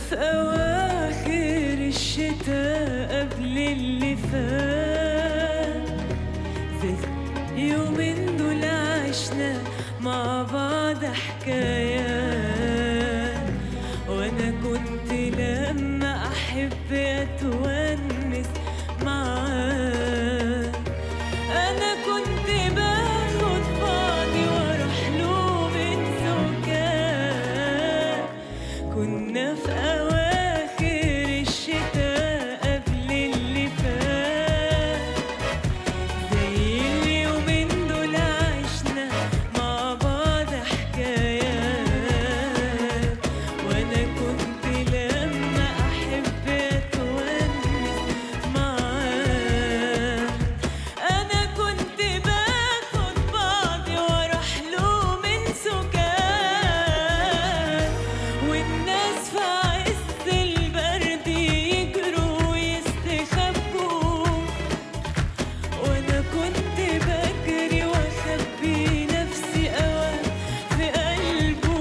في أواخر الشتاء قبل اللي فات زي يومين دول عشنا مع بعض حكايات وأنا كنت لما أحب أتونس معاك أنا كنت باخد بعضي وأروح له من سكان كنا في أواخر الشتاء قبل اللي فات زي اليومين دول عشنا مع بعض حكايات وأنا كنت لما أحب أتونس معاك أنا كنت باخد بعضي وأروح له من سكان والناس في عز البرد يجروا ويستخبوا وانا كنت بجري واخبي نفسي اوام في قلبه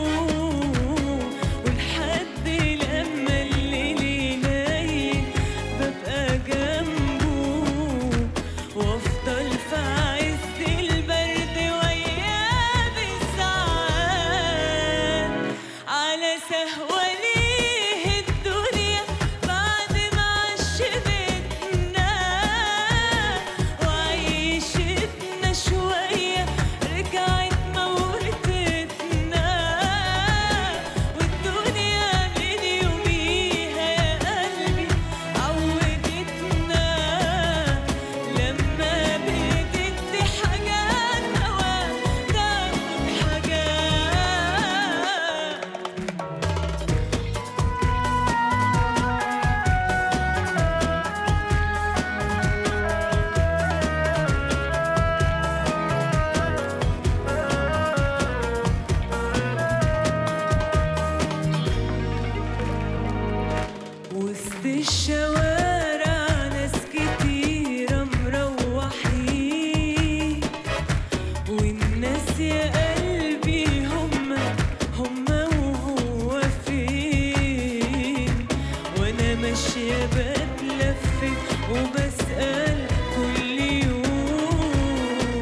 ولحد لما الليل يليل ببقى جنبه وافضل في عز البرد وياه بالساعات على سهوليه الدنيا بعد ما عشبتنا وعيشتنا شوية رجعت موتتنا والدنيا من يوميها يا قلبي عودتنا لما بتدي حاجات هوا تاخد حاجات وسط الشوارع ناس كتيرة مروحين والناس يا قلبي هما هما وهو فين وانا ماشية بتلفت وبسأل كل يوم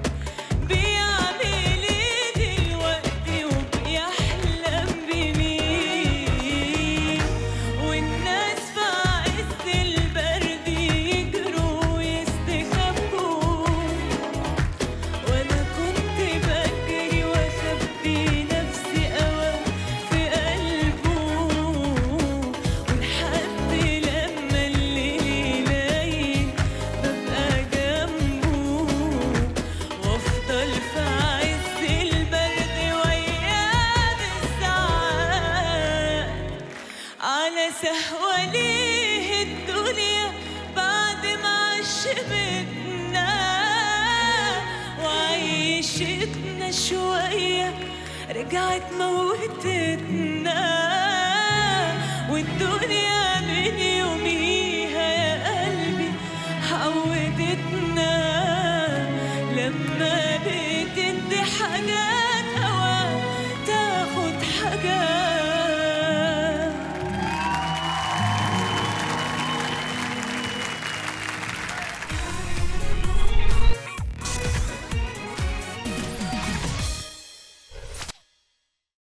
بيعمل ايه دلوقتي وبيحلم بمين والناس في عز البرد يجروا ويستخبوا وانا كنت بجري واخبي نفسي اوام في قلبه ولحد لما الليل يليل ببقى جنبه وافضل في عز البرد وياه بالساعات على سهوليه الدنيا بعد ما عشبتنا وعيشتنا شوية رجعت موتتنا والدنيا